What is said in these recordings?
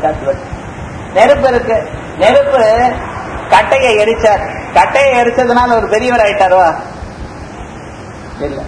தத்வத் நெருப்பு இருக்கு நெருப்பு கட்டையை எரிச்சார் கட்டையை எரிச்சதுனால ஒரு பெரியவர் ஆயிட்டாரோ இல்ல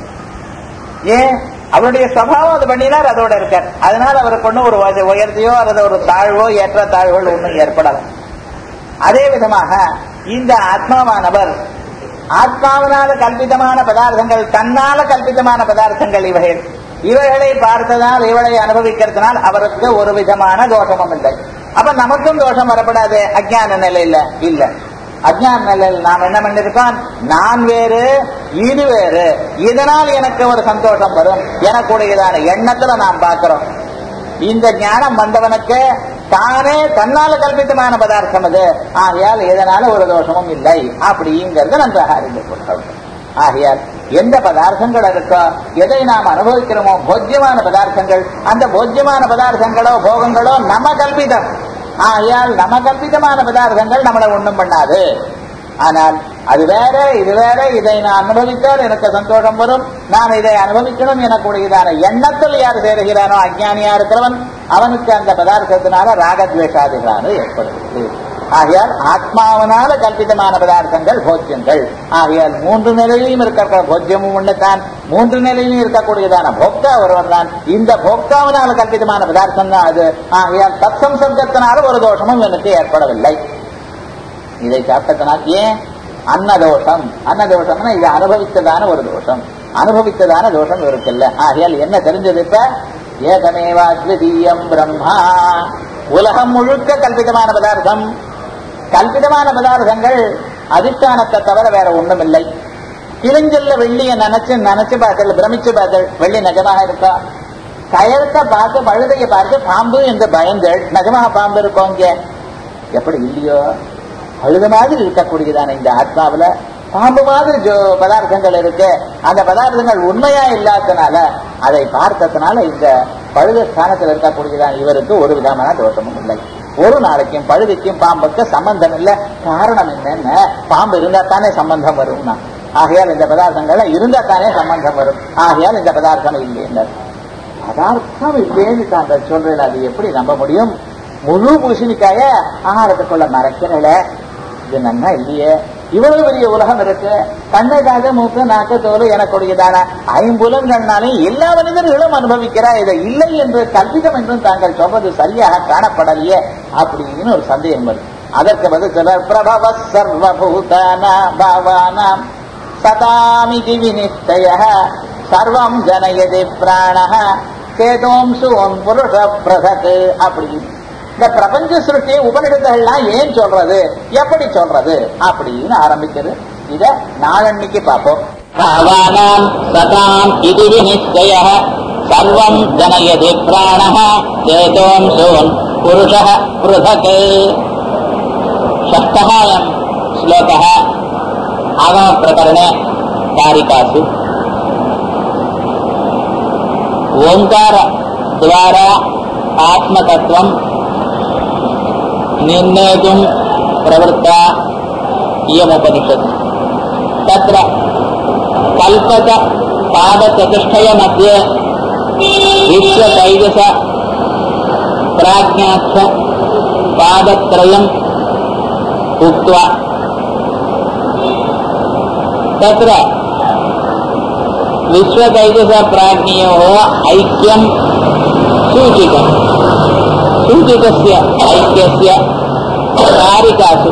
ஏன் அவருடைய சபாவம் அது பண்ணினார் அதோட இருக்கார் அதனால அவருக்கு ஒன்றும் ஒரு உய- உயர்த்தியோ அல்லது ஒரு தாழ்வோ ஏற்ற தாழ்வுகள் ஒன்றும் ஏற்படல அதே விதமாக இந்த ஆத்மாவானவர் ஆத்மாவினால கல்பிதமான பதார்த்தங்கள் தன்னால கல்பிதமான பதார்த்தங்கள் இவைகள் இவைகளை பார்த்ததால் இவளை அனுபவிக்கிறதுனால் அவருக்கு ஒரு விதமான தோஷமும் இல்லை அப்ப நமக்கும் தோஷம் வரப்படாது அஜ்ஞான நிலையில இல்ல அஜ்ஞான நிலையில் நாம் என்ன பண்ணிருக்கோம் நான் வேறு இது வேறு இதனால் எனக்கு ஒரு சந்தோஷம் வரும் எனக்குடையதான எண்ணத்துல நாம் பார்க்கிறோம் இந்த ஞானம் வந்தவனுக்கு தானே தன்னால கல்பித்தமான பதார்த்தம் அது ஆகையால் இதனால ஒரு தோஷமும் இல்லை அப்படிங்கிறது நன்றாக அறிந்து கொள்ளும் ஆகையால் எந்த பதார்த்தங்கள் இருக்கோ எதை நாம் அனுபவிக்கிறோமோ போஜ்யமான பதார்த்தங்கள் அந்த போஜ்யமான பதார்த்தங்களோ போகங்களோ நம்ம கல்பிதம் ஆகையால் நம்ம கல்பிதமான பதார்த்தங்கள் நம்மளை ஒண்ணும் பண்ணாது ஆனால் அது வேற இது வேற இதை நான் அனுபவித்தால் எனக்கு சந்தோஷம் வரும் நான் இதை அனுபவிக்கணும் எனக்குடையதான எண்ணத்தில் யார் சேருகிறானோ அஜ்ஞானியா இருக்கிறவன் அவனுக்கு அந்த பதார்த்தத்தினால ராகத்வேஷாதிகளானது ஏற்படுகிறது ஆகையால் ஆத்மாவனால கல்பிதமான பதார்த்தங்கள் போஜ்யங்கள் ஆகையால் மூன்று நிலையிலும் இருக்கிற போஜ்யமும் ஒண்ணுதான் மூன்று நிலையிலும் இருக்கக்கூடியதான போக்தா ஒருவர் தான் இந்த போக்தாவினால கல்பிதமான பதார்த்தம் தான் அது ஆகையால் தத்சம் சப்தத்தினால ஒரு தோஷமும் எனக்கு ஏற்படவில்லை இதை சாப்பிட்டதனால் ஏன் அன்னதோஷம் அன்னதோஷம்னா இது அனுபவித்ததான ஒரு தோஷம் அனுபவித்ததான தோஷம் இருக்குல்ல ஆகையால் என்ன தெரிஞ்சது இப்ப ஏகமேவாத்விதீயம் பிரம்மா உலகம் முழுக்க கல்பிதமான பதார்த்தம் கல்பிதமான பதார்த்தங்கள் அதிஷ்டானத்தை தவிர வேற ஒண்ணும் இல்லை கிழிஞ்சல்ல வெள்ளிய நினைச்சு நினைச்சு பார்த்தல் பிரமிச்சு பார்த்தல் வெள்ளி நிஜமாக இருக்கா கயத்தை பார்த்து பழுதையை பார்த்து பாம்பு என்று பயந்தள் நிஜமாக பாம்பு இருக்கோம் இங்க எப்படி இல்லையோ அழுத மாதிரி இருக்கக்கூடியதான இந்த ஆத்மாவுல பாம்பு மாதிரி ஜோ- பதார்த்தங்கள் இருக்கு அந்த பதார்த்தங்கள் உண்மையா இல்லாதனால அதை பார்த்ததுனால இந்த பழுத ஸ்தானத்தில் இருக்கக்கூடியதான இவருக்கு ஒரு விதமான தோஷமும் இல்லை ஒரு நாளைக்கும் பழுதுக்கும் பாம்புக்கு சம்பந்தம் இல்லை காரணம் என்னன்னு பாம்பு இருந்தா தானே சம்பந்தம் வரும்னா ஆகையால் இந்த பதார்த்தங்கள்ல இருந்தா தானே சம்பந்தம் வரும் ஆகையால் இந்த பதார்த்தம் இல்லை பதார்த்தம் இல்லைன்னு தாங்கள் சொல்றேன் அது எப்படி நம்ப முடியும் முழு பூசணிக்காய ஆகாரத்துக்குள்ள மறைக்கிறல இது நன்னா இல்லையே இவ்வளவு பெரிய உலகம் இருக்கு கண்ணை காது மூக்கு நாக்கு தோல் எனக்குடையதான ஐம்புலன்கள்னாலே எல்லா மனிதர்களும் அனுபவிக்கிறா இதை இல்லை என்று கல்பிதம் என்றும் தாங்கள் சொல்றது சரியாக காணப்படலையே அப்படின்னு ஒரு சந்தேகம் வருது அதற்கு பதில் சிலர் பிரபவ சர்வபூதான பாவானாம் சதாமிதி வினிச்சய சர்வம் ஜனயதி பிராணஹ சேதோம்சுவம் புருஷ பிரசத் அப்படின்னு இந்த பிரபஞ்ச சிருஷ்டி உபநிடதங்கள்லாம் ஏன் சொல்றது எப்படி சொல்றது அப்படின்னு ஆரம்பிக்கிறது இத நாளன்னைக்கு பார்ப்போம் भावानाम् सताम् इति विनिश्चयः सर्वम् जनयति प्राणः चेतोऽंशून् पुरुषः पृथक् षष्ठः अयम् श्लोकः आगमप्रकरणे कारिकासु ओङ्कारद्वारा आत्मतत्त्वम् निर्णेतुम् प्रवृत्ता इयमुपनिषत् तत्र कल्पक पादचतुष्टय मध्ये विश्वतैजस प्राज्ञाच्छ पादत्रयम् उक्त्वा तत्र विश्वतैजस प्राज्ञयोः ऐक्यम् सूचितम् सूचितस्य ऐक्यस्य कारिकासु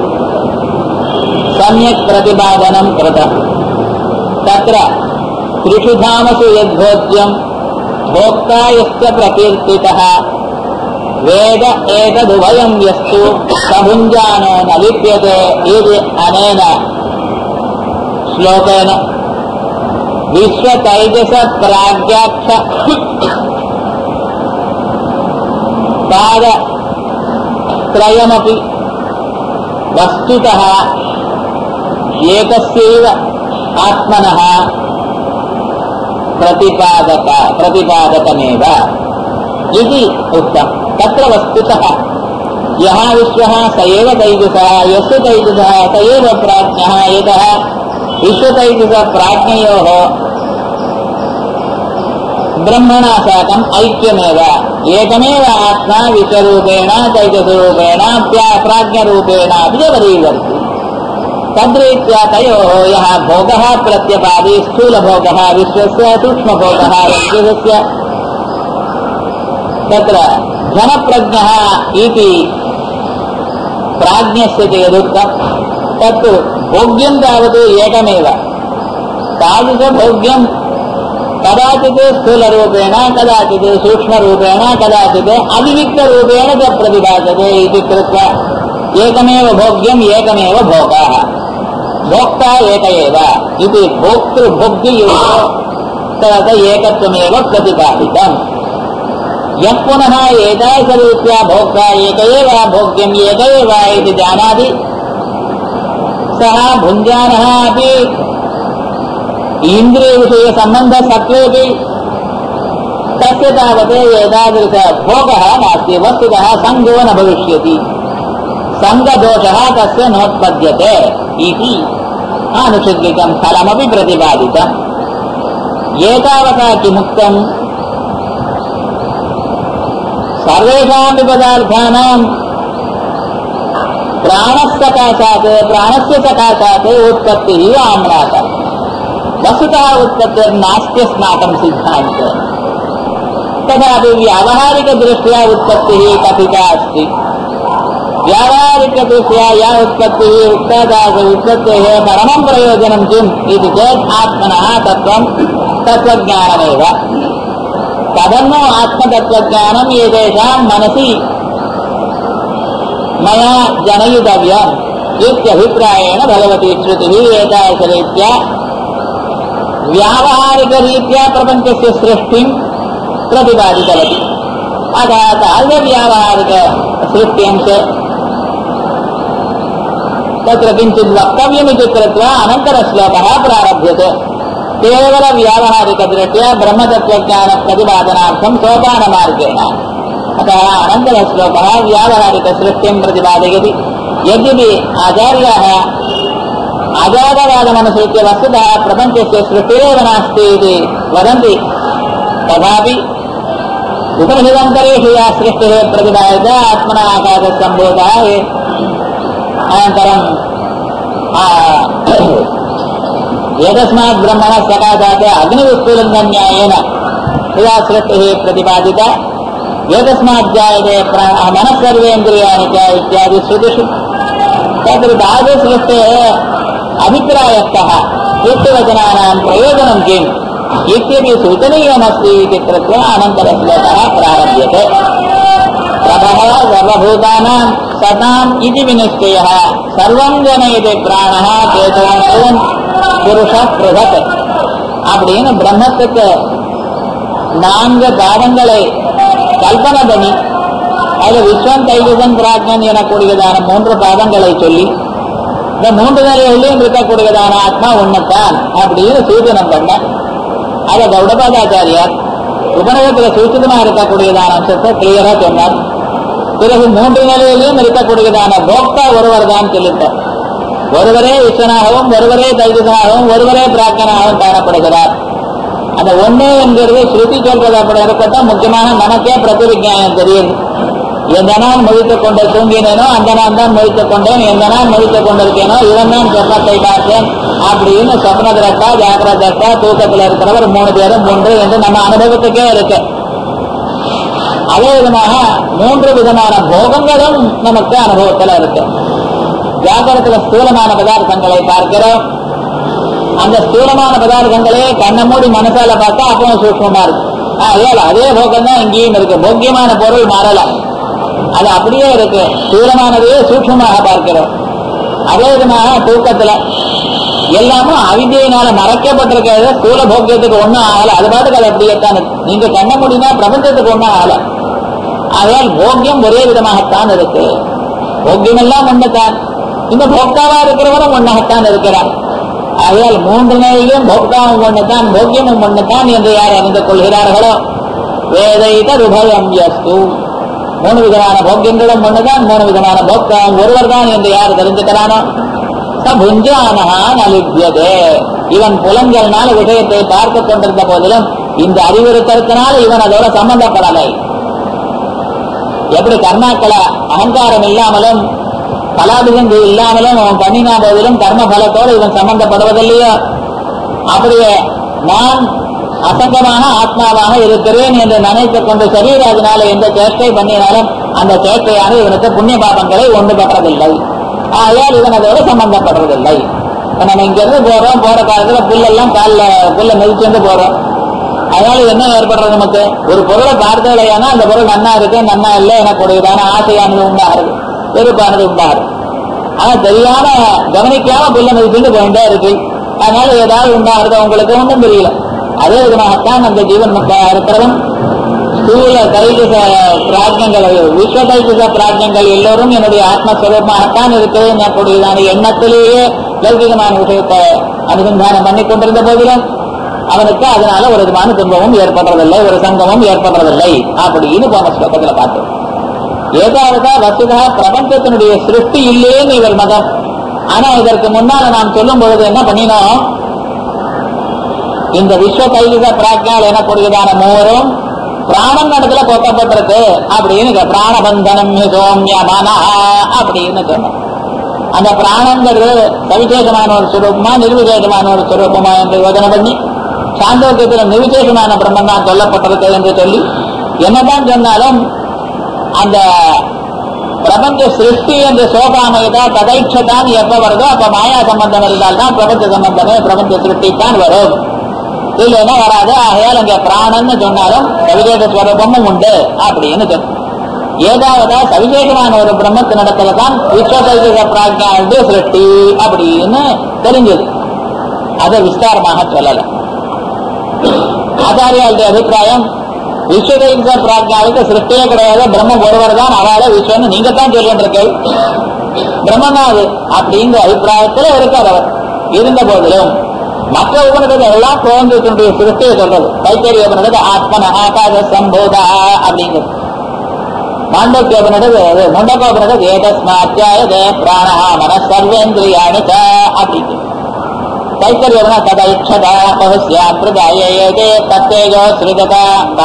सम्यक् प्रतिपादनं कृतम् तत्र त्रिषु धामसु यद्भोज्यम् भोक्ता यश्च प्रकीर्तितः वेद एतदुभयम् यस्तु सभुञ्जानो न लिप्यते इति अनेन श्लोकेन विश्वतैजसप्राज्ञाक्ष पादत्रयमपि वस्तुतः एकस्यैव आत्मनः प्रतिपादक प्रतिपादकमेव इति उक्तम् तत्र वस्तुतः यः विश्वः स एव तैजसः यस्य तैजसः स एव प्राज्ञः यतः विश्वतैजसप्राज्ञयोः ब्रह्मणा साकम् ऐक्यमेव एकमेव आत्मा विश्वरूपेण चैतसरूपेण प्राज्ञरूपेणापि व्यवरीवर्ति तद्रीत्या तयोः यः भोगः प्रत्यपादि स्थूलभोगः विश्वस्य सूक्ष्मभोगः विश्वस्य तत्र घनप्रज्ञः इति प्राज्ञस्य चेदुक्तम् तत्तु भोग्यं तावत् एकमेव तादृशभोग्यं कदाचित् स्थूलरूपेण कदाचित् सूक्ष्मरूपेण कदाचित् अविविक्तरूपेण च प्रतिभासते इति कृत्वा एकमेव भोग्यम् एकमेव भोगः भोक्ता एक एव इति भोक्तृभोग्ययोः तद एकत्वमेव प्रतिपादितम् यः पुनः एतादृशरीत्या भोक्ता एक एव भोग्यम् एक एव इति जानाति सः भुञ्जानः अपि इन्द्रियविषयसम्बन्धसत्त्वेऽपि तस्य तावत् एतादृशभोगः नास्ति वस्तुतः सङ्गो न भविष्यति सङ्गदोषः तस्य नोत्पद्यते इति आनुषङ्गिकम् फलमपि प्रतिपादितम् एतावता किमुक्तम् सर्वेषामपि पदार्थानाम् प्राणसकाशात् प्राणस्य सकाशात् उत्पत्तिः आम्नात वस्तुतः उत्पत्तिर्नास्त्यस्माकं सिद्धान्ते तथापि व्यावहारिकदृष्ट्या उत्पत्तिः कथिता अस्ति व्यावहारिकदृष्ट्या या उत्पत्तिः उक्ता तास उत्पत्तेः परमं प्रयोजनं किम् इति चेत् आत्मनः तत्त्वं तत्त्वज्ञानमेव तदन्नो आत्मतत्त्वज्ञानम् एतेषां मनसि मया जनयितव्यम् इत्यभिप्रायेण भगवती श्रुतिः एतादृशरीत्या व्यावहारिकरीत्या प्रपञ्चस्य सृष्टिं प्रतिपादितवती अतः तादृशव्यावहारिकसृष्ट्यंश तत्र किञ्चित् वक्तव्यमिति कृत्वा अनन्तरश्लोकः प्रारभ्यते केवलव्यावहारिकदृष्ट्या ब्रह्मतत्त्वज्ञानप्रतिपादनार्थं सोपानमार्गेण अतः अनन्तरश्लोकः व्यावहारिकसृष्टिं प्रतिपादयति यद्यपि आचार्याः अजातवादमनुसृत्य वस्तुतः प्रपञ्चस्य सृष्टिरेव नास्ति इति वदन्ति तथापि उपनिषदन्तरेषु या सृष्टिः प्रतिपादिता आत्मना आकाशसम्भूतः अनन्तरं एतस्मात् ब्रह्मणः सकाशात् अग्निविस्फुलिङ्गन्यायेन यदा सृष्टिः प्रतिपादिता एतस्मात् जायते प्राणः मनः सर्वेन्द्रियाणि च इत्यादि श्रुतिषु तत्र तादृशसृष्टेः अभिप्रायः कः सृष्टिवचनानां प्रयोजनं किम् इत्यपि सूचनीयमस्ति इति कृत्वा अनन्तरश्लोकः प्रारभ्यते प्रभः सर्वभूतानां सताम् इति विनिश्चयः सर्वं जनयति प्राणः चेतोन् புருஷ பிரகத் அப்படின்னு பிரம்மத்துக்கு நான்கு பாதங்களை கல்பனை பண்ணி அதுல விஸ்வம் தைஜசன் பிராஜ்ஞன் எனக்கூடியதான மூன்று பாதங்களை சொல்லி இந்த மூன்று நிலைகளிலும் இருக்கக்கூடியதான ஆத்மா ஒண்ணுத்தான் அப்படின்னு சூச்சனம் பண்ண அத கௌடபாதாச்சாரியார் உபநகத்துல சூச்சிதமா இருக்கக்கூடியதான அம்சத்தை கிளியரா சொன்னார் பிறகு மூன்று நிலையிலும் இருக்கக்கூடியதான போக்தா ஒருவர் தான் சொல்லிட்டார் ஒருவரே விஸ்வனாகவும் ஒருவரே தைஜசனாகவும் ஒருவரே பிராக்கனாகவும் காணப்படுகிறார் அந்த ஒண்ணு என்கிறது ஸ்ருதி சொல்றது அப்படி இருக்கட்டும் முக்கியமான நமக்கே பிரதிவிஜானம் தெரியுது எந்த நாள் முழித்துக் கொண்டு தூங்கினேனோ அந்த நாள் தான் முழித்துக் கொண்டேன் எந்த நாள் முழித்துக் கொண்டிருக்கேனோ இவன் தான் சொப்பத்தை பார்த்தேன் அப்படின்னு சொப்ன திரட்டா ஜாகிரத திரட்டா தூக்கத்தில் இருக்கிறவர் மூணு பேரும் மூன்று என்று நம்ம அனுபவத்துக்கே இருக்கு அதே விதமாக மூன்று விதமான போகங்களும் நமக்கு அனுபவத்தில் இருக்கு வியாபாரத்துல ஸ்தூலமான பதார்த்தங்களை பார்க்கிறோம் அந்த ஸ்தூலமான பதார்த்தங்களே கண்ணை மூடி மனசால பார்த்தா அப்பவும் சூக்மமா இருக்கு அதே அதே போக்கம் தான் இங்கேயும் இருக்கு போக்கியமான பொருள் மாறல அது அப்படியே இருக்கு ஸ்தூலமானதையே சூக்மமாக பார்க்கிறோம் அதே விதமாக தூக்கத்துல எல்லாமும் அவிதியினால மறைக்கப்பட்டிருக்கிறது ஸ்தூல போக்கியத்துக்கு ஒண்ணும் ஆகல அது பாட்டுக்கு அது அப்படியே தான் இருக்கு நீங்க கண்ண முடியுமா பிரபஞ்சத்துக்கு ஒண்ணும் ஆகல ஆகையால் போக்கியம் ஒரே விதமாகத்தான் இருக்கு போக்கியம் எல்லாம் ஒண்ணுதான் இந்த போக்தாவா இருக்கிறவரும் ஒன்னாகத்தான் இருக்கிறார் ஆகையால் மூன்று நிலையிலும் போக்தாவும் ஒண்ணுதான் போக்கியமும் ஒண்ணுதான் என்று யார் அறிந்து கொள்கிறார்களோ வேதைத உபயம் யஸ்து மூணு விதமான போக்கியங்களும் ஒண்ணுதான் மூணு விதமான போக்தாவும் ஒருவர் தான் என்று யார் தெரிஞ்சுக்கிறானோ சபுஞ்சானஹா நலிபியதே இவன் புலன்கள்னால விஷயத்தை பார்த்துக் கொண்டிருந்த போதிலும் இந்த அறிவு இருக்கிறதுனால இவன் அதோட சம்பந்தப்படலை எப்படி கர்மாக்களை அகங்காரம் இல்லாமலும் பலாபிதங்கள் இல்லாமலும் அவன் பண்ணினா போதிலும் கர்ம பலத்தோடு இவன் சம்பந்தப்படுவதில்லையோ அப்படியே நான் அசங்கமான ஆத்மாவாக இருக்கிறேன் என்று நினைத்துக் கொண்டு சரீர அதனால எந்த சேஷ்டை பண்ணினாலும் அந்த சேஷ்டையானது இவனுக்கு புண்ணிய பாபங்களை ஒன்று பெற்றதில்லை ஆகையால் இவன் அதோடு சம்பந்தப்படுவதில்லை இப்ப நம்ம இங்க இருந்து போறோம் போற காலத்துல புல்லெல்லாம் காலில் புல்ல மிதிச்சுட்டு போறோம் அதனால என்ன ஏற்படுறது நமக்கு ஒரு பொருளை பார்த்தலையானா அந்த பொருள் நன்னா இருக்கு நன்னா இல்லை எனக்குடையதான ஆசையானது உண்டாகிறது வெறுப்பானது உண்டாகிறது ஆனா தெரியாம கவனிக்காம புல்ல மிதிச்சுட்டு போயிட்டே இருக்கு அதனால ஏதாவது உண்டாகிறது உங்களுக்கு ஒன்றும் தெரியல அதே விதமாகத்தான் அந்த ஜீவன் முக்தாக இருக்கிறவன் ஸ்தூல தைஜச பிராஜ்யங்கள் விஸ்வ தைஜச பிராஜ்யங்கள் எல்லோரும் என்னுடைய ஆத்மஸ்வரூபமாகத்தான் இருக்கு எனக்குடையதான எண்ணத்திலேயே லௌகிகமான விஷயத்தை அனுசந்தானம் பண்ணி கொண்டிருந்த போதிலும் அவனுக்கு அதனால ஒரு விதமான துன்பமும் ஏற்படுறதில்லை ஒரு சங்கமும் ஏற்படுறதில்லை அப்படின்னு போன ஸ்லோகத்துல பார்த்தோம் ஏதாவதா வசுதா பிரபஞ்சத்தினுடைய சிருஷ்டி இல்லையேன்னு இவர் மதம் ஆனா இதற்கு முன்னால நாம் சொல்லும் பொழுது என்ன பண்ணினோம் இந்த விஸ்வ கைவிக பிராஜ்யால் எனக்கூடியதான மூவரும் பிராணம் இடத்துல கொட்டப்பட்டிருக்கு அப்படின்னு இங்க பிராணபந்தனம் சோம்ய மனா அப்படின்னு சொன்னோம் அந்த பிராணங்கிறது சவிசேஷமான ஒரு சுரூபமா நிர்விசேஷமான ஒரு சுரூபமா என்று யோஜனை பண்ணி சாந்தோக்கியத்தில் நிர்விசேஷமான பிரம்மன் தான் சொல்லப்பட்டிருக்கு என்று சொல்லி என்னதான் சொன்னாலும் அந்த பிரபஞ்ச சிருஷ்டி என்ற சோகாமயதா ததைட்சதான் எப்ப வருதோ அப்ப மாயா சம்பந்தம் இருந்தால் தான் பிரபஞ்ச சம்பந்தமே பிரபஞ்ச சிருஷ்டி தான் வரும் இல்லைன்னா வராது ஆகையால் அங்க பிராணன்னு சொன்னாலும் சவிசேஷ ஸ்வரூபமும் உண்டு அப்படின்னு சொன்ன ஏதாவதா சவிசேஷமான ஒரு பிரம்மத்தினிடத்துல தான் விஸ்வசைக பிராஜ்யா வந்து சிருஷ்டி அப்படின்னு தெரிஞ்சது அதை விஸ்தாரமாக சொல்லல ஆச்சாரியாளுடைய அபிப்பிராயம் விஸ்வதைக பிராஜ்யாவுக்கு சிருஷ்டியே கிடையாது பிரம்மம் ஒருவர் தான் அவளை விஸ்வன்னு நீங்க தான் சொல்லிட்டு இருக்கீங்க பிரம்மன் தான் அது அப்படிங்கிற அபிப்பிராயத்துல இருக்கார் அவர் இருந்த போதிலும் மற்ற உபனிடங்கள் எல்லாம் தோன்றத்தினுடைய சிருஷ்டியை சொல்றது கைத்தறி உபனிடது ஆத்மன ஆகாத சம்போதா அப்படிங்கிறது மாண்டோக்கிய உபனிடது முண்டக உபனிடது ஏதஸ்மாத்தியாய பிராணா மன சர்வேந்திரியாணி ச அப்படிங்கிறது தைத்தரியவன ததைक्षता बहुस्या பிரதாயேதே தத்தேஜோ ஸ்ருததா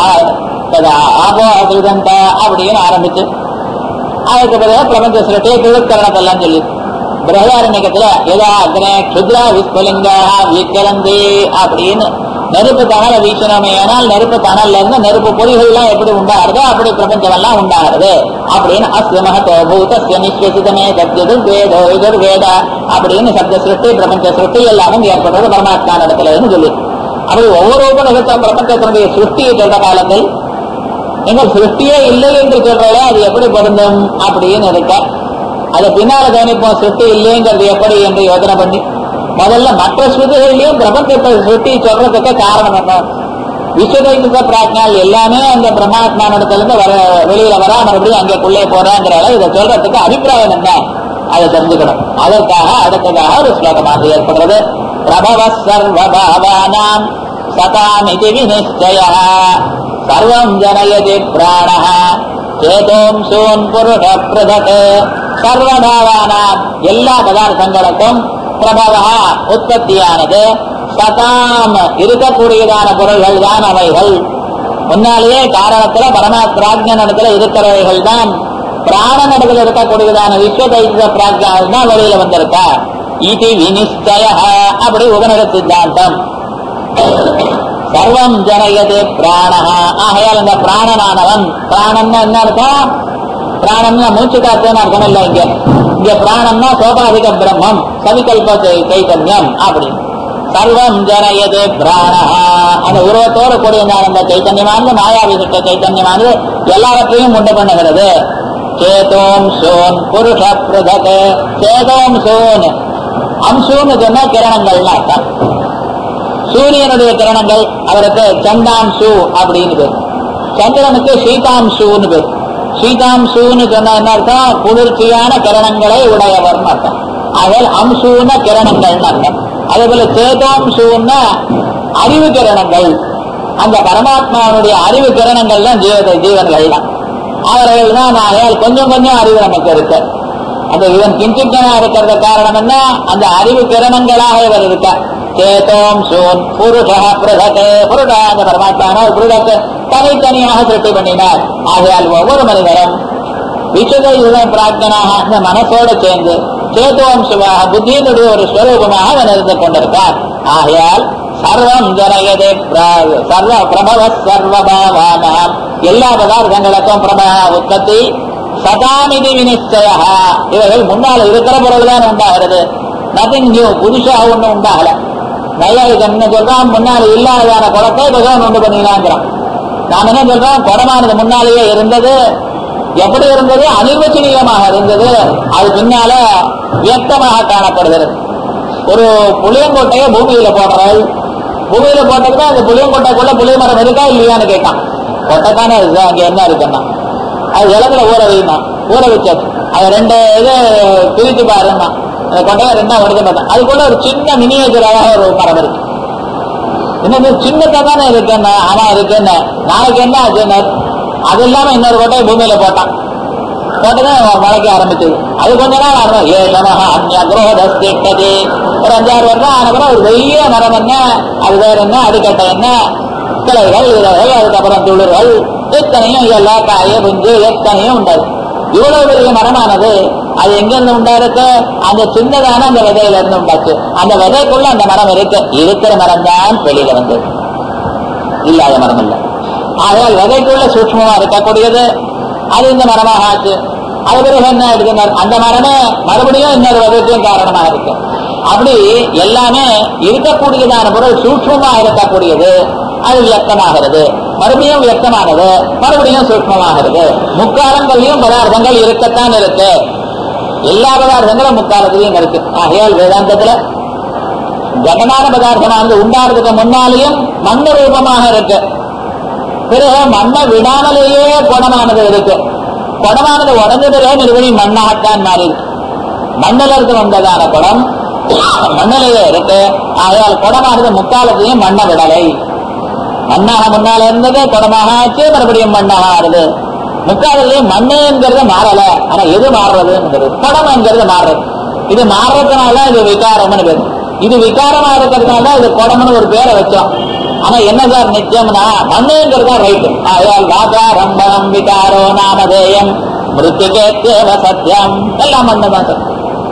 ததா ஆபோ அசுதந்த அப்படின்னு ஆரம்பிச்சு அதுக்கு பிறகு பிரபஞ்ச சிருஷ்டியை திருக்கரணத்தெல்லாம் சொல்லி பிரகதாரண்யத்துல ஏதா அக்னே க்ஷுத்ரா விஸ்பலிங்கா வீக்கலந்தி அப்படின்னு நெருப்பு தணல வீசணுமே ஆனால் நெருப்பு தணல்ல இருந்து நெருப்பு பொறிகள்லாம் எப்படி உண்டாகிறதோ அப்படி பிரபஞ்சம் எல்லாம் உண்டாகிறது அப்படின்னு அஸ்ய மகத்தோ பூதஸ்ய நிஸ்வசிதமே சத்யது வேதோ இதர் வேத அப்படின்னு சப்த சிருஷ்டி பிரபஞ்ச சிருஷ்டி எல்லாமும் ஏற்படுறது பரமாத்மா இடத்துலன்னு சொல்லி அப்படி ஒவ்வொரு உபநிஷத்தும் பிரபஞ்சத்தினுடைய சிருஷ்டியை சொல்ற காலத்தில் நீங்கள் சிருஷ்டியே இல்லை என்று சொல்றதே அது எப்படி பொருந்தும் அப்படின்னு இருக்க அதை பின்னால கவனிப்போம் சிருஷ்டி இல்லைங்கிறது எப்படி என்று யோசனை பண்ணி முதல்ல மற்ற ஸ்ருதிகள்லயும் பிரபஞ்சத்தை சிருஷ்டி சொல்றதுக்கு காரணம் என்ன விஸ்வதைக பிராஜ்ஞால் எல்லாமே அந்த பிரம்மாத்மா இடத்துல வர வெளியில வரா மறுபடியும் அங்கேக்குள்ளே போறாங்கிறால இதை சொல்றதுக்கு அபிப்பிராயம் என்ன அதை தெரிஞ்சுக்கணும் அதற்காக அடுத்ததாக ஒரு ஸ்லோகமாக ஏற்படுறது பிரபவ சர்வபாவானாம் சதாமிதி விநிச்சய சர்வம் ஜனயதி பிராணः சேதோம்சூன் புருஷ பிரதக் சர்வபாவானாம் எல்லா பதார்த்தங்களுக்கும் பிரபவா உற்பத்தியானது சதாம் இருக்கக்கூடியதான பொருள்கள் தான் அவைகள் முன்னாலேயே காரணத்துல பரமா பிராஜ்யனிடத்துல இருக்கிறவைகள் தான் பிராணனிடத்தில் இருக்கக்கூடியதான விஸ்வ தைத்திய பிராஜ்யால் தான் வெளியில வந்திருக்கா இது வினிச்சய அப்படி உபநட சித்தாந்தம் சர்வம் ஜனயது பிராணஹா ஆகையால் அந்த பிராணனானவன் பிராணம்னா என்ன அர்த்தம் பிராணம்னா மூச்சு காத்துன்னு அர்த்தம் இல்லை இங்க இங்க பிராணம்னா சோபாதிக பிரம்மம் சவிகல்ப சை- சைத்தன்யம் அப்படி சர்வம் ஜனயது பிராணஹா அந்த உருவத்தோடு கூடிய அந்த சைத்தன்யமானது மாயாவிசிட்ட சைத்தன்யமானது எல்லாவற்றையும் உண்டு பண்ணுகிறது சேதோம் சோன் புருஷ பிரதக் சேதோம் சோன் அம்சூன்னு சொன்னா கிரணங்கள்னு அர்த்தம் சூரியனுடைய கிரணங்கள் அவருக்கு சந்தாம்சு அப்படின்னு பேர் சந்திரனுக்கு சீதாம்சுன்னு பேர் சீதாம்சுன்னு சொன்னா என்ன அர்த்தம் குளிர்ச்சியான கிரணங்களை உடையவர்னு அர்த்தம் அதில் அம்சூன கிரணங்கள்னு அர்த்தம் அதே போல சேதாம்சுன்னா அறிவு கிரணங்கள் அந்த பரமாத்மாவுடைய அறிவு கிரணங்கள் தான் ஜீவ ஜீவன்கள் தான் அவர்கள் தான் ஆகையால் கொஞ்சம் கொஞ்சம் அறிவு நமக்கு இருக்கு அந்த இவன் கிஞ்சித்தனா இருக்கிறது காரணம் என்ன அந்த அறிவு கிரணங்களாக இவர் இருக்கார் சேதோம்சூன் புருஷ பிரதகே புருடாத பரமாத்மான புருடக்கு தனித்தனியாக சிருஷ்டி பண்ணினார் ஆகையால் ஒவ்வொரு மனிதரும் விசுத யுக பிரார்த்தனாக அந்த மனசோட சேர்ந்து சேதுவம்சுவாக புத்தியினுடைய ஒரு ஸ்வரூபமாக அவன் இருந்து கொண்டிருக்கார் ஆகையால் சர்வம் ஜனயதே பிர- சர்வ பிரபவ சர்வபாவானாம் எல்லா பதார்த்தங்களுக்கும் பிரபா உற்பத்தி சதாமிதி வினிச்சய இவைகள் முன்னால் இருக்கிற பொருள் தான் உண்டாகிறது நதிங் நியூ புதுசாக ஒண்ணும் உண்டாகல நையாளிகன் என்ன சொல்றான் முன்னால் இல்லாததான குளத்தை பகவான் உண்டு பண்ணினாங்கிறான் நான் என்ன சொல்றேன் குடமானது முன்னாலேயே இருந்தது எப்படி இருந்தது அனிர்வச்சனீயமாக இருந்தது அது பின்னால வியக்தமாக காணப்படுகிறது ஒரு புளியங்கொட்டையை பூமியில போடுறாள் பூமியில போட்டதுக்கு அந்த புளியங்கொட்டைக்குள்ள புளிய மரம் இருக்கா இல்லையான்னு கேட்டான் கொட்டைத்தானே இருக்கு அங்க என்ன இருக்குன்னா அது இலகுல ஊற வைமா ஊற வச்சாச்சு அது ரெண்டு இது பிரித்து பாருன்னா அந்த கொட்டையை ரெண்டா உடைக்க மாட்டேன் அதுக்குள்ள ஒரு சின்ன மினியேச்சராக ஒரு மரம் இருக்கு இன்னொரு சின்னதா தானே இருக்குன்னு ஆமா இருக்குன்னு நாளைக்கு என்ன ஆச்சுன்னு அது இல்லாம இன்னொரு கொட்டையை பூமியில போட்டான் போட்டுதான் முளைக்க ஆரம்பிச்சது அது கொஞ்ச நாள் ஆகும் ஏஷமஹ அந்நக்ரோதஸ்திட்டது ஒரு அஞ்சாறு வருஷம் ஆனப்புறம் ஒரு பெரிய மரம் என்ன அது வேற என்ன அடிக்கட்டை என்ன கிளைகள் இலைகள் அதுக்கப்புறம் துளிர்கள் எத்தனையும் எல்லா காய குஞ்சு எத்தனையும் உண்டாது இவ்வளவு பெரிய மரமானது அது எங்கிருந்து உண்டாருக்கு அந்த சின்னதான அந்த விதையில இருந்து உண்டாச்சு அந்த விதைக்குள்ள அந்த மரம் இருக்கு இருக்கிற மரம் தான் வெளியில வந்தது இல்லாத மரம் இல்ல ஆகையால் விதைக்குள்ள சூட்சமா இருக்கக்கூடியது அது இந்த மரமாக ஆச்சு அது பிறகு என்ன எடுக்கிறார் அந்த மரமே மறுபடியும் இன்னொரு விதத்தையும் காரணமாக இருக்கு அப்படி எல்லாமே இருக்கக்கூடியதான பொருள் சூட்சமா இருக்கக்கூடியது அது வியக்தமாகிறது மறுபடியும் வியக்தமானது மறுபடியும் சூட்சமாகிறது முக்காலங்களையும் பதார்த்தங்கள் இருக்கத்தான் இருக்கு எல்லா பதார்த்தங்களும் முக்காலத்திலையும் இருக்கு ஆகையால் வேதாந்தத்துல ஜடமான பதார்த்தமானது உண்டாடுறதுக்கு முன்னாலேயும் மண்ண ரூபமாக இருக்கு பிறகு மண்ணை விடாமலேயே குடமானது இருக்கு குடமானது உடஞ்ச பிறகு மறுபடியும் மண்ணாகத்தான் மாறி இருக்கு மண்ணில் இருந்து வந்ததான குடம் மண்ணிலேயே இருக்கு ஆகையால் குடமானது முக்காலத்தையும் மண்ணை விடலை மண்ணாக முன்னால இருந்தது குடமாக ஆச்சு மறுபடியும் மண்ணாக ஆறுது முக்காலத்திலையும் மண்ணுங்கிறது மாறல ஆனா எது மாறுறதுங்கிறது குடம் என்கிறது மாறுறது இது மாறுறதுனால இது விகாரம்னு பேரு இது விகாரமா இருக்கிறதுனால இது குடம்னு ஒரு பேரை வச்சோம் ஆனா என்ன சார் நிச்சயம்னா மண்ணுங்கிறது தான் ரைட்டு ஆகையால் வாகாரம் பலம் விகாரோ நாமதேயம் மிருத்திகேத்தேவ சத்தியம் எல்லாம் மண்ணு தான் சார்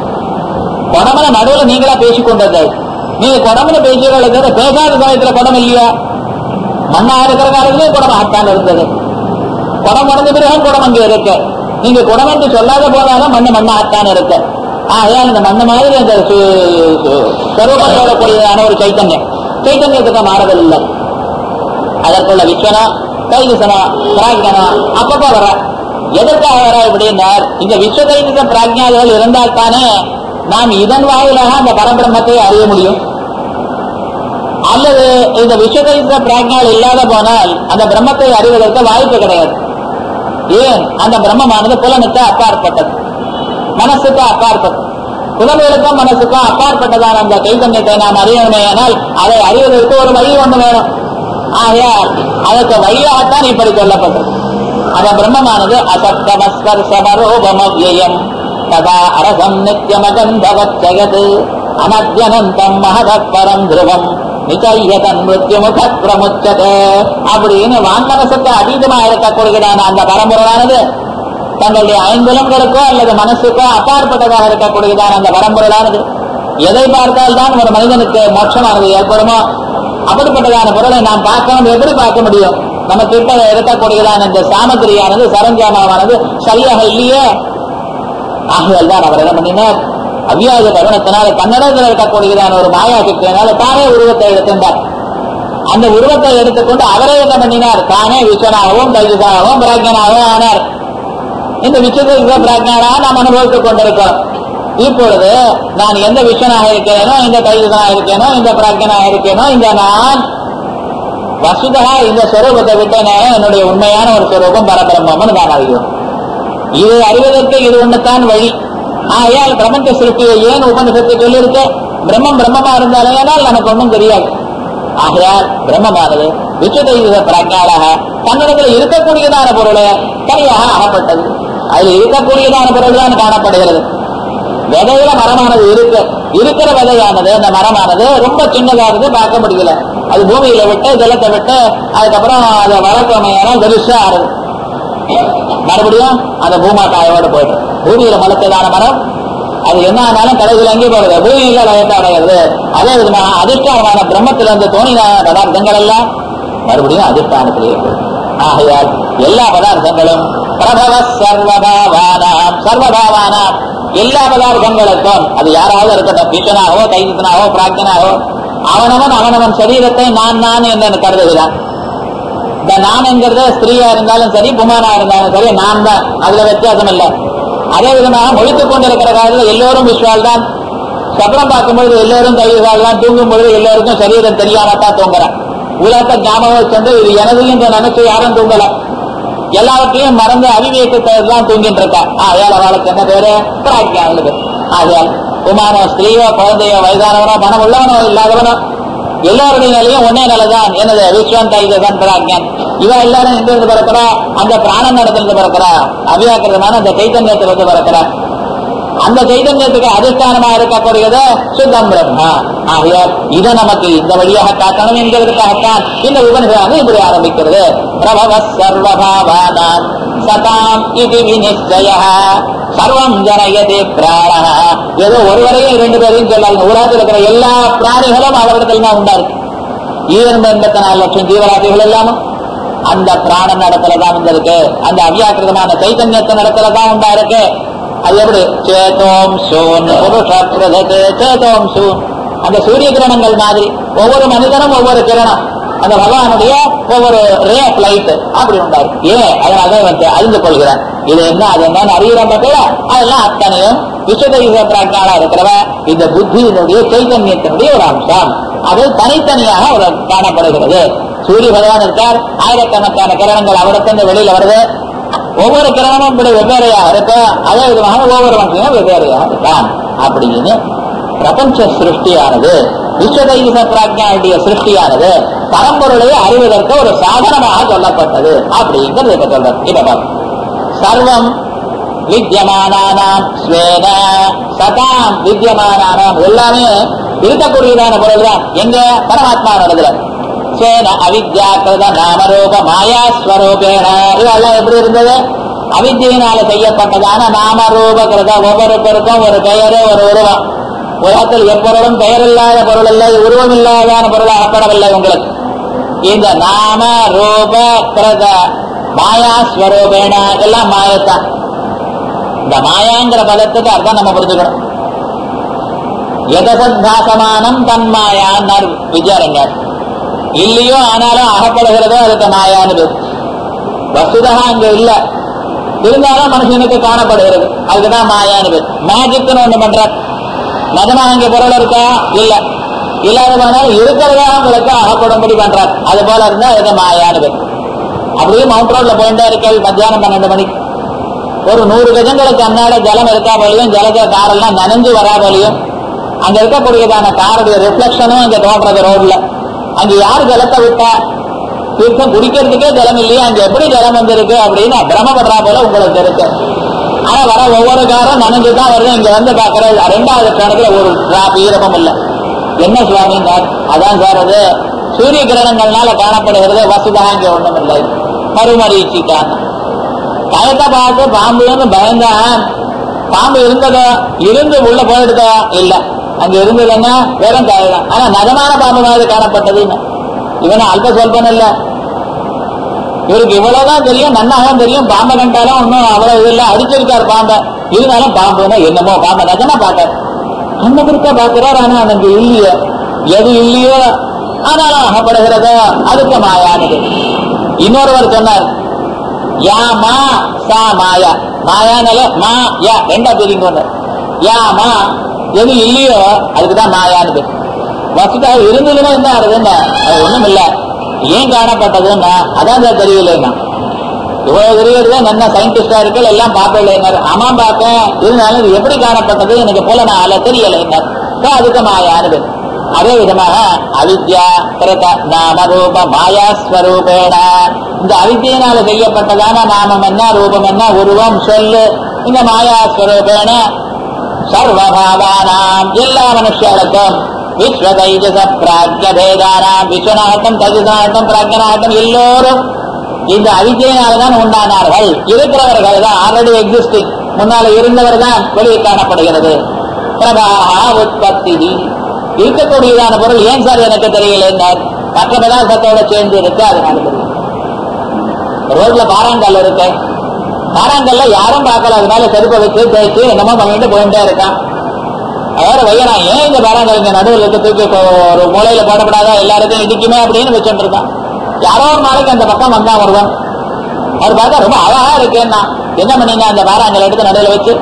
குடமன நடுவுல நீங்களா பேசிக்கொண்டது நீங்க குடமன பேசுகிறது பேசாத சமயத்துல குடம் இல்லையா மண்ணா இருக்கிற காலத்திலே குடம் ஆட்டான் இருந்தது குடம் உடஞ்ச பிறகு குடம் அங்கே இருக்கு நீங்க குடம் என்று சொல்லாத போனாலும் மண்ணு மண்ணா ஆட்டான் இருக்கு ஆகையால் இந்த மண்ணு மாதிரி அந்த சு- சு- ஸ்வரூபத்தோட கூடியதான ஒரு சைத்தன்யம் சைத்தன்யத்துக்கு மாறுதல் இல்லை அதற்குள்ள விஸ்வனம் தைஜசனம் பிராக்ஞனம் அப்பப்போ வர எதற்காக வர அப்படின்னார் இந்த விஸ்வ தைஜச பிராக்ஞாதிகள் இருந்தால் தானே நாம் இதன் வாயிலாக அந்த பரபிரம்மத்தை அறிய முடியும் அல்லது இந்த விஸ்வ தைஜச பிராக்ஞால் இல்லாத போனால் அந்த பிரம்மத்தை அறிவதற்கு வாய்ப்பு கிடையாது ஏன் அந்த பிரம்மமானது புலனுக்கு அப்பாற்பட்டது மனசுக்கு அப்பாற்பட்டது புலன்களுக்கும் மனசுக்கும் அப்பாற்பட்டதான அந்த கைத்தன்யத்தை நாம் அறியணுமே ஆனால் அதை அறிவதற்கு ஒரு வழி ஒண்ணு வேணும் ஆகையால் அதற்கு வழியாகத்தான் இப்படி சொல்லப்பட்டது அந்த பிரம்மமானது அசப்தமஸ்பர்சமரோபமவ்யம் ததா அரசம் நித்தியமகந்தவத் ஜெகத் அனத்யனந்தம் மகதப்பரம் துருவம் நிச்சயதன் மிருத்யுமுக பிரமுச்சதே அப்படின்னு வான்மனசுக்கு அதீதமா இருக்கக்கூடியதான அந்த பரம்பொருளானது தங்களுடைய ஐம்புலங்களுக்கோ அல்லது மனசுக்கோ அப்பாற்பட்டதாக இருக்கக்கூடியதான அந்த பரம்பொருளானது எதை பார்த்தால்தான் ஒரு மனிதனுக்கு மோட்சமானது ஏற்படுமோ அப்படிப்பட்டதான பொருளை நாம் பார்க்கணும் எப்படி பார்க்க முடியும் நம்ம கிட்ட இருக்கக்கூடியதான இந்த சாமகிரியானது சரஞ்சாமாவானது சரியாக இல்லையே ஆகையால் தான் அவர் என்ன பண்ணினார் அவ்வியாஜ தருணத்தினால கன்னடத்தில் இருக்கக்கூடியதான ஒரு மாயா சக்தியினால தானே உருவத்தை எடுத்திருந்தார் அந்த உருவத்தை எடுத்துக்கொண்டு அவரே என்ன பண்ணினார் தானே விஸ்வனாகவும் தைஜசாகவும் பிராஜ்யனாகவும் ஆனார் இந்த விஸ்வ பிராஜ்யனாக நாம் அனுபவித்துக் கொண்டிருக்கிறோம் இப்பொழுது நான் எந்த விஸ்வனாக இருக்கிறேனோ இந்த தைஜசனாக இருக்கேனோ இந்த பிராஜ்யனாக இருக்கேனோ இந்த நான் வசுதா இந்த ஸ்வரூபத்தை விட்டேனே என்னுடைய உண்மையான ஒரு ஸ்வரூபம் பரபிரம்மம்னு நான் அறிகிறோம் இது அறிவதற்கு இது ஒண்ணுத்தான் வழி ஆகையால் பிரபஞ்ச சிருஷ்டியை ஏன் உபனிஷத்தை சொல்லியிருக்க பிரம்மம் பிரம்மமா இருந்தாலேயானால் நமக்கு ஒன்றும் தெரியாது ஆகையால் பிரம்மமானது விசுதைத பிராஜ்ஞாளாக தன்னிடத்தில் இருக்கக்கூடியதான பொருளை தனியாக அகப்பட்டது அதில் இருக்கக்கூடியதான பொருள் தான் காணப்படுகிறது விதையில மரமானது இருக்கு இருக்கிற விதையானது அந்த மரமானது ரொம்ப சின்னதா இருந்து பார்க்க முடியல அது பூமியில விட்டு ஜலத்தை விட்டு அதுக்கப்புறம் அதை வளர்க்கமையான பெருசா ஆறுது மறுபடியும் அந்த பூமா காயோட போயிடும் பூமியில முளைச்சதான மரம் அது என்ன ஆனாலும் கடைசியில் எங்கே போறது பூமியில லயத்தை அடைகிறது அதே விதமாக அதிஷ்டானமான பிரம்மத்திலிருந்து தோணின பதார்த்தங்கள் எல்லாம் மறுபடியும் அதிஷ்டானத்திலேயே போயிடும் ஆகையால் எல்லா பதார்த்தங்களும் பிரபவ சர்வபாவானாம் சர்வபாவானாம் எல்லா பதார்த்தங்களுக்கும் அது யாராவது இருக்கட்டும் பீஷனாகவோ கைதித்தனாகவோ பிராக்தனாகவோ அவனவன் அவனவன் சரீரத்தை நான் நான் என்று கருதுகிறான் இந்த நான்ங்கிறது ஸ்திரீயா இருந்தாலும் சரி புமானா இருந்தாலும் சரி நான் தான் அதுல வித்தியாசம் இல்லை அதே விதமாக முழித்துக் கொண்டிருக்கிற காலத்தில் எல்லோரும் விஷுவால் தான் சபலம் பார்க்கும்பொழுது எல்லோரும் கைகால் தான் தூங்கும் பொழுது எல்லோருக்கும் சரீரம் தெரியாமத்தான் தூங்குறான் உலகத்தை ஞாபகம் வச்சுட்டு இது எனது என்று நினைச்சு யாரும் தூங்கல எல்லாவற்றையும் மறந்து அவிவேகத்தை தான் தூங்கிட்டு இருக்கா ஆகையால் அவளுக்கு என்ன பேரு பிராக்யா அவளுக்கு ஆகையால் குமாரோ ஸ்திரீயோ குழந்தையோ வயதானவனோ மனம் உள்ளவனோ இல்லாதவனோ எல்லாருடைய நிலையும் ஒன்னே நிலைதான் என்னது விஸ்வம் தைதான் பிராக்யன் இவன் எல்லாரும் எங்கிருந்து பிறக்கிறா அந்த பிராணன் இடத்திலிருந்து பிறக்கிறா அவ்யாக்கிரதமான அந்த சைத்தன்யத்திலிருந்து பிறக்கிறா அந்த சைதன்யத்துக்கு அதிஷ்டானமா இருக்கக்கூடியது சுத்தம் பிரம்மா ஆகையால் இதை நமக்கு இந்த வழியாக காட்டணும் என்கிறதுக்காகத்தான் இந்த உபனிஷம் இப்படி ஆரம்பிக்கிறது பிரபவ சர்வபாவானாம் சதாம் இது விநிச்சய சர்வம் ஜனயதே பிராண ஏதோ ஒருவரையும் இரண்டு பேரையும் சொல்லாங்க உலகத்தில் இருக்கிற எல்லா பிராணிகளும் அவரிடத்தில் தான் உண்டா இருக்கு ஈரண்டு எண்பத்தி நாலு லட்சம் ஜீவராசிகள் எல்லாமும் அந்த பிராணன் இடத்துல தான் வந்திருக்கு அந்த அவ்யாக்கிரதமான சைத்தன்யத்தின் இடத்துல தான் உண்டா இருக்கு அது எப்படி சேதோம் சூன் புருஷ பிரதத்து சேதோம் சூன் அந்த சூரிய கிரணங்கள் மாதிரி ஒவ்வொரு மனிதனும் ஒவ்வொரு கிரணம் அந்த பகவானுடைய ஒவ்வொரு ரே ஆஃப் லைட் அப்படி உண்டாரு ஏன் அதனால வந்து அறிந்து கொள்கிறான் இது என்ன அது என்னன்னு அறிகிற பத்தில அதெல்லாம் அத்தனையும் விஸ்வதெய்வ பிராஜ்ஞானா இருக்கிறவ இந்த புத்தியினுடைய சைத்தன்யத்தினுடைய ஒரு அம்சம் அது தனித்தனியாக ஒரு காணப்படுகிறது சூரிய பகவான் இருக்கார் ஆயிரக்கணக்கான கிரணங்கள் அவருக்குன்னு வெளியில வருது ஒவ்வொரு கிரகமும் இப்படி வெவ்வேறையாக இருக்கு அதே விதமாக ஒவ்வொரு மனுஷனும் வெவ்வேறையாக இருக்கான் அப்படின்னு பிரபஞ்ச சிருஷ்டியானது விஸ்வதைவ பிராஜ்ஞாவுடைய சிருஷ்டியானது பரம்பொருளை அறிவதற்கு ஒரு சாதனமாக சொல்லப்பட்டது அப்படிங்கிறது இப்ப சொல்றது இப்ப பாருங்க. சர்வம் வித்தியமானானாம் ஸ்வேன சதாம் வித்தியமானானாம் எல்லாமே இருக்கக்கூடியதான பொருள் தான் எங்க பரமாத்மாவோடதுல ஸ்வேன அவித்யாக்கிருத நாமரூப மாயாஸ்வரூபேண இதெல்லாம் எப்படி இருந்தது அவித்தியினால செய்யப்பட்டதான நாமரூப கிருத ஒவ்வொருத்தருக்கும் ஒரு பெயரு ஒரு உருவம் உலகத்தில் எப்பொருளும் பெயர் இல்லாத பொருள் இல்லை உருவம் இல்லாதான பொருள் அகப்படவில்லை உங்களுக்கு இந்த நாம ரூப கிருத மாயாஸ்வரூபேண எல்லாம் மாயத்தான் இந்த மாயாங்கிற பதத்துக்கு அர்த்தம் நம்ம புரிஞ்சுக்கணும் எதசத்தாசமானம் தன்மாயான்னு விஜயாரங்கர் இல்லையோ ஆனாலும் அகப்படுகிறதோ அதுக்கு மாயான்னு பேர் வசுதா அங்க இல்ல இருந்தாலும் மனுஷனுக்கு காணப்படுகிறது அதுக்குதான் மாயான்னு பேர் மேஜிக்னு ஒண்ணு பண்றார் நிஜமா அங்க பொருள் இருக்கா இல்ல இல்லாத போனாலும் இருக்கிறதா உங்களுக்கு அகப்படும்படி பண்றார் அது போல இருந்தா அதுக்கு மாயான்னு பேர் அப்படியே மவுண்ட் ரோட்ல போயிட்டே இருக்கேள் மத்தியானம் பன்னெண்டு மணிக்கு ஒரு நூறு கஜங்களுக்கு அன்னாட ஜலம் இருக்கா போலியும் ஜலத காரெல்லாம் நனைஞ்சு வரா போலியும் அங்க இருக்கக்கூடியதான காருடைய ரிஃப்ளெக்ஷனும் அங்க தோன்றது ரோட்ல அங்க யார் ஜலத்தை விட்டா தீர்த்தம் குடிக்கிறதுக்கே ஜலம் இல்லையா அங்க எப்படி ஜலம் வந்திருக்கு அப்படின்னு பிரமப்படுறா போல உங்களுக்கு இருக்கு ஆனா வர ஒவ்வொரு காரும் நனைஞ்சுதான் வருது இங்க வந்து பாக்குற ரெண்டாவது கணக்குல ஒரு டிராப் ஈரமும் இல்ல என்ன சுவாமி அதான் சார் அது சூரிய கிரணங்கள்னால காணப்படுகிறது வசுதா இங்க ஒண்ணும் இல்லை மறுமரீச்சிக்கான பயத்தை பார்த்து பாம்புன்னு பயந்தான் பாம்பு இருந்ததோ இருந்து உள்ள போயிடுதோ இல்ல அங்க இருந்ததுன்னா வெறும் காயதான் ஆனா நகமான பாம்பு மாதிரி காணப்பட்டதுன்னு இவன அல்ப சொல்பன் இல்ல இவருக்கு இவ்வளவுதான் தெரியும் நன்னாகவும் தெரியும் பாம்பை கண்டாலும் ஒன்னும் அவ்வளவு இது இல்ல அடிச்சிருக்காரு பாம்பை இருந்தாலும் பாம்புன்னா என்னமோ பாம்பை நகமா பார்த்தார் அந்த பிறக்க பார்க்கிறார் ஆனா அங்க இல்லையோ எது இல்லையோ ஆனாலும் அகப்படுகிறதோ அதுக்கு மாயானது இன்னொருவர் சொன்னார் யா மா சா மாயா மாயானால மா யா ரெண்டா தெரியும் யா மா எது இல்லையோ அதுக்குதான் மாயான்னு பேர் வசுதா இருந்ததுன்னா என்ன ஆறுதுன்னா அது ஒண்ணும் இல்ல ஏன் காணப்பட்டதுன்னா அதான் சார் தெரியலன்னா இவ்வளவு தெரியறது நல்ல சயின்டிஸ்டா இருக்கு எல்லாம் பார்க்கல ஆமாம் பார்த்தேன் இருந்தாலும் இது எப்படி காணப்பட்டது எனக்கு போல நான் அதில் தெரியல அதுக்கு மாயான்னு பேர் அதே விதமாக அவித்யா கிருத நாம ரூப மாயாஸ்வரூபேண இந்த அவித்தியினால செய்யப்பட்டதான நாமம் என்ன ரூபம் என்ன உருவம் சொல்லு இந்த மாயாஸ்வரூபேண சர்வபாவானாம் எல்லா மனுஷர்களுக்கும் விஸ்வ தைஜச பிராஜ்ய பேதானாம் விஸ்வநாதம் தைஜசானத்தம் பிராஜ்யநாதம் எல்லோரும் இந்த அவிஜயினால்தான் உண்டானார்கள் இருக்கிறவர்கள் தான் ஆல்ரெடி எக்ஸிஸ்டிங் முன்னால இருந்தவர் தான் வெளியே காணப்படுகிறது பிரபாகா உற்பத்தி இருக்கக்கூடியதான பொருள் ஏன் சார் எனக்கு தெரியல மற்ற பதார்த்தத்தோட சேர்ந்து இருக்கு அதனால தெரியும் ரோட்ல பாறாங்கல் இருக்கு பாறாங்கல்ல யாரும் பார்க்கல அதனால செருப்பை வச்சு தேய்ச்சி என்னமோ பண்ணிட்டு போயிட்டே இருக்கான் வேற வையறான் ஏன் இந்த பாறாங்கல் இங்க நடுவில் இருக்க தூக்கி இப்போ ஒரு மூலையில போடப்படாதா எல்லாருக்கும் இடிக்குமே அப்படின்னு வச்சுட்டு இருக்கான் யாரோ ஒரு நாளைக்கு அந்த பக்கம் வந்தான் வருவான் அவர் பார்த்தா ரொம்ப அழகா இருக்கேன்னா என்ன பண்ணீங்க அந்த பாறாங்கல் எடுத்து நடுவில் வச்சு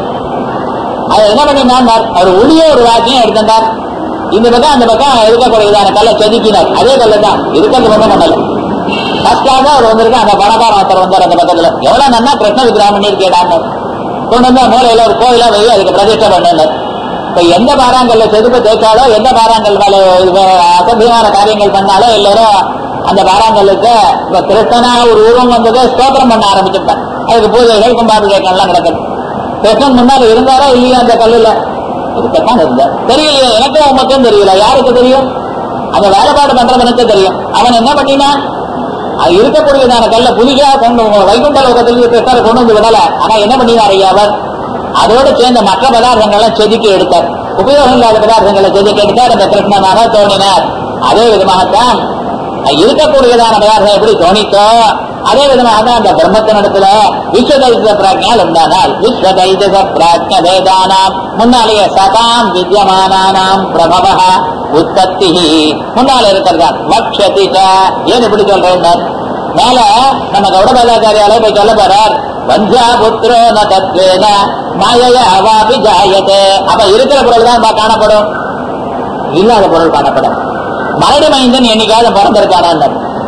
அது என்ன பண்ணினார் அவர் ஒளிய ஒரு வாக்கியம் எடுத்தார் இந்த பக்கம் அந்த பக்கம் இருக்கக்கூடியதான கல்லை செதுக்கினார் அதே கல்லை தான் இருக்கிறது பக்கம் பண்ணல ஃபர்ஸ்ட் கிளாஸ் அவர் வந்திருக்கு அந்த பணக்காரன் ஒருத்தர் வந்தார் அந்த பக்கத்துல எவ்வளவு நன்னா கிருஷ்ண விக்கிரகம் பண்ணிருக்கேடான்னு கொண்டு வந்தா மூலையில ஒரு கோயிலா வை அதுக்கு பிரதிஷ்டை பண்ணினார் இப்ப எந்த பாறாங்கல்ல செதுப்பு தேய்ச்சாலோ எந்த பாறாங்கல் மேல இது அசத்தியமான காரியங்கள் பண்ணாலோ எல்லாரும் அந்த பாறாங்கல்லுக்கு இப்ப கிருஷ்ணனா ஒரு உருவம் வந்ததை ஸ்தோத்திரம் பண்ண ஆரம்பிச்சுட்டான் அதுக்கு பூஜைகள் கும்பாபிஷேகம்லாம் நடக்குது கிருஷ்ணன் முன்னால இருந்தாரா இல்லையா அந்த கல்லுல இருக்கத்தான் இருந்தார் தெரியலையே எனக்கும் உமக்கும் தெரியல யாருக்கு தெரியும் அந்த வேலைப்பாடு பண்றவனுக்கு தெரியும் அவன் என்ன பண்ணினான் அது இருக்கக்கூடியதான கல்ல புதிதா கொண்டு வைகுண்ட லோகத்தில் கிருஷ்ணரை கொண்டு வந்து விடல ஆனா என்ன பண்ணினார் ஐயா அவர் அதோடு சேர்ந்த மற்ற பதார்த்தங்கள்லாம் செதுக்கி எடுத்தார் உபயோகம் இல்லாத பதார்த்தங்களை செதுக்கி எடுத்தார் அந்த கிருஷ்ணனாக தோணினார் அதே விதமாகத்தான் இருக்கக்கூடியதான பதார்த்தம் எப்படி தோணித்தோ அதே விதமாக தான் அந்த பிரம்மத்தினிடத்துல விஸ்வதைத பிராஜ்யால் உண்டானால் விஸ்வதைத பிராஜ்ய வேதானாம் முன்னாலேயே சதாம் வித்யமானானாம் பிரபவ உற்பத்தி முன்னால இருக்கிறதா வக்ஷதி ச. ஏன் இப்படி சொல்றேன் மேல நம்ம கௌடபாதாச்சாரியாலே போய் சொல்ல போறார் வஞ்சா புத்திரோ ந தத்வேன மாயைய அவாபி ஜாயதே அப்ப இருக்கிற பொருள் தான் பா- காணப்படும் இல்லாத பொருள் காணப்படும் மரடி மைந்தன் என்னைக்காவது பிறந்திருக்கானா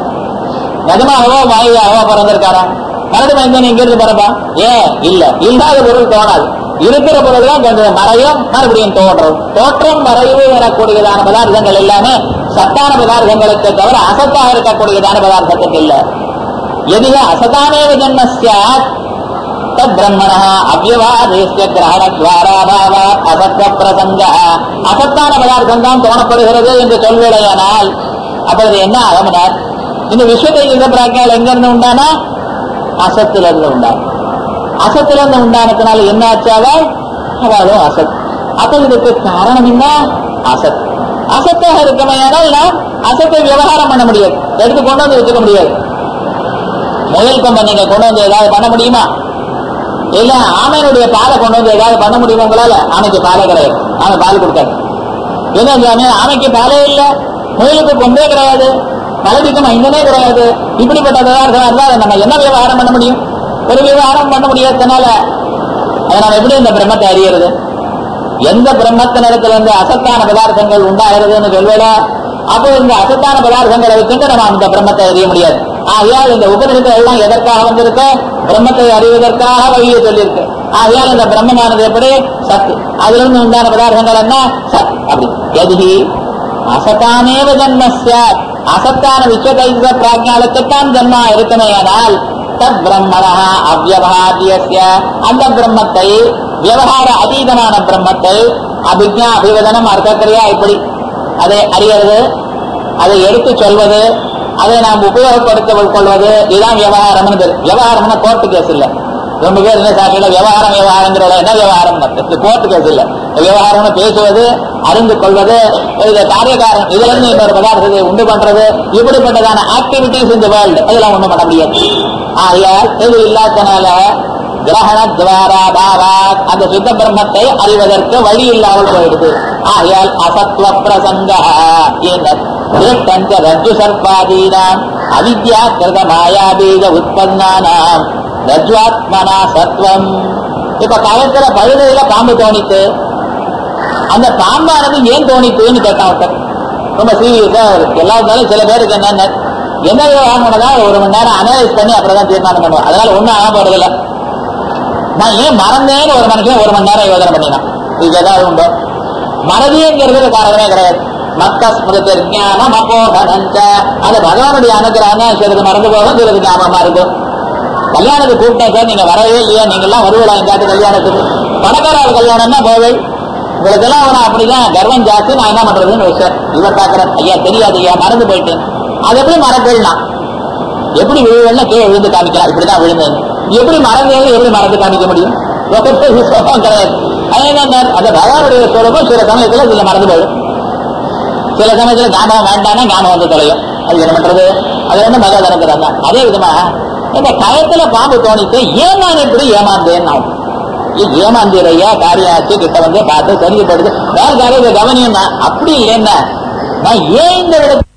நிஜமாகவோ மாயாகவோ பிறந்திருக்காரா மரடி மைந்தன் எங்க இருந்து பிறப்பா ஏன் இல்ல இல்லாத பொருள் தோணாது இருக்கிற பொருள் தான் கொஞ்சம் மறையும் மறுபடியும் தோன்றும் தோற்றம் மறைவு வரக்கூடியதான பதார்த்தங்கள் எல்லாமே சத்தான பதார்த்தங்களுக்கு தவிர அசத்தாக இருக்கக்கூடியதான பதார்த்தத்துக்கு இல்ல எதிக அசதானேவ ஜன்ம சாத் தத் பிரம்மண அவ்வவாதேசிய கிரகணத்வாரா பாவாத் அசத்வ பிரசங்க அசத்தான பதார்த்தம் தான் தோணப்படுகிறது என்று சொல்வேடையானால் அப்பொழுது என்ன ஆகமனார் இந்த விஸ்வத்தை யுக பிராக்கியால் எங்க இருந்து உண்டானா அசத்துல இருந்து உண்டான அசத்துல இருந்து உண்டானதுனால என்ன ஆச்சாவால் அவளும் அசத் அப்ப இதுக்கு காரணம் என்ன அசத் அசத்தாக இருக்கமையானால் நாம் அசத்தை விவகாரம் பண்ண முடியாது எடுத்து கொண்டு வந்து வச்சுக்க முடியாது முயல் கொம்ப நீங்க கொண்டு வந்து ஏதாவது பண்ண முடியுமா இல்ல ஆமையினுடைய பாலை கொண்டு வந்து ஏதாவது பண்ண முடியுமா உங்களால ஆமைக்கு பாலே கிடையாது ஆமை பால் கொடுக்காது என்ன சுவாமி ஆமைக்கு பாலே இல்ல முயலுக்கு கொம்பே கிடையாது மலைக்கு மைந்தனே கிடையாது இப்படிப்பட்ட விவகாரம் இருந்தா அதை நம்ம என்ன விவகாரம் பண்ண முடியும் ஒரு விவகாரம் பண்ண முடியாதனால அதை நம்ம எப்படி இந்த பிரம்மத்தை அறியறது எந்த பிரம்மத்தினிடத்துல இருந்து அசத்தான பதார்த்தங்கள் உண்டாகிறதுன்னு சொல்வேல அப்போ இந்த அசத்தான பதார்த்தங்களை வச்சுட்டு நம்ம அந்த பிரம்மத்தை அறிய முடியாது ஆகையால் இந்த உபநிஷத்து எல்லாம் எதற்காக வந்திருக்கு பிரம்மத்தை அறிவதற்காக வழியை சொல்லியிருக்கு ஆகையால் இந்த பிரம்மமானது எப்படி சத்து அதுல இருந்து உண்டான பதார்த்தங்கள் என்ன சத் அப்படி எதிகி அசத்தானேவ ஜன்ம சாத் அசத்தான விஸ்வதைத பிராஜ்ஞாலுக்குத்தான் ஜன்மா இருக்குமேயானால் தத் பிரம்மணா அவ்வபாதியஸ்ய அந்த பிரம்மத்தை விவகார அதீதமான பிரம்மத்தை அபிஜா அபிவதனம் அர்த்தக்கிரியா இப்படி அதை அறியறது அதை எடுத்து சொல்வது அதை நாம் உபயோகப்படுத்திக் கொள்வது இதுதான் விவகாரம்னு பேரு விவகாரம்னா கோர்ட்டு கேஸ் இல்ல ரொம்ப பேர் என்ன சாட்சியில விவகாரம் விவகாரங்கிற என்ன விவகாரம் கோர்ட்டு கேஸ் இல்ல விவகாரம்னு பேசுவது அறிந்து கொள்வது இது காரியகாரம் இதுல இருந்து இன்னொரு பதார்த்தத்தை உண்டு பண்றது இப்படிப்பட்டதான ஆக்டிவிட்டிஸ் இந்த வேர்ல்டு அதெல்லாம் ஒண்ணும் பண்ண முடியாது ஆகையால் இது இல்லாதனால கிரகண துவாரா பாவாத் அந்த சுத்த பிரம்மத்தை அறிவதற்கு வழி இல்லாமல் போயிடுது ஆகையால் அசத்வ பிரசங்க திருஷ்டஞ்ச ரஜ்ஜு சர்ப்பாதீனாம் அவித்யா கிருத மாயாபீஜ உற்பன்னானாம் ரஜ்வாத்மனா சத்வம் இப்ப கயத்துல பழுதையில பாம்பு தோணித்து அந்த பாம்பானது ஏன் தோணித்துன்னு கேட்டான் ஒருத்தர் ரொம்ப சீரியஸா எல்லா இருந்தாலும் சில பேருக்கு என்னென்ன என்ன விவகாரம் பண்ணதான் ஒரு மணி நேரம் அனலைஸ் பண்ணி அப்புறம் தான் தீர்மானம் பண்ணுவோம் அதனால ஒண்ணும் ஆக போறதில்லை நான் ஏன் மறந்தேன்னு ஒரு மனுஷன் ஒரு மணி நேரம் யோசனை பண்ணினான் இது ஏதாவது உண்டோ மறதிங்கிறது காரணமே கிடையாது மத்த ஸ்மிருதி ஞானம் அப்போகனஞ்ச அது பகவானுடைய அனுகிரகம் சிலது மறந்து போகும் சிலது ஞாபகமா இருக்கும் கல்யாணத்துக்கு கூப்பிட்டேன் சார் நீங்க வரவே இல்லையா நீங்க எல்லாம் வருவலாம் எங்காட்டு கல்யாணத்துக்கு பணக்கார ஆள் கல்யாணம்னா போவை உங்களுக்கெல்லாம் அவன் அப்படிதான் கர்வம் ஜாஸ்தி நான் என்ன பண்றதுன்னு விஷயம் இவர் பாக்குறேன் ஐயா தெரியாது ஐயா மறந்து போயிட்டேன் அது எப்படி மறக்கலாம் எப்படி விழுவேன்னா கீழே விழுந்து காமிக்கலாம் இப்படிதான் விழுந்தேன் எப்படி மறந்தேன்னு எப்படி மறந்து காமிக்க முடியும் ரொம்ப பெரிய சுகம் கிடையாது அது என்ன அந்த பகவானுடைய சுலபம் சில சமயத்துல இதுல மறந்து போயிடும் சில சமயத்துல ஞாபகம் வேண்டாம்னா ஞாபகம் வந்து தொலையும் அது என்ன பண்றது அது வந்து மகாதனங்கிறாங்க அதே விதமாக இந்த கயத்துல பாம்பு தோணித்து ஏன் நான் இப்படி ஏமாந்தேன் நான் ஏமாந்தீரையா காரியாச்சு கிட்ட வந்து பார்த்து சரிப்படுது வேற காரியம் கவனியம் அப்படி இல்லைன்னா நான் ஏன் இந்த இடத்துல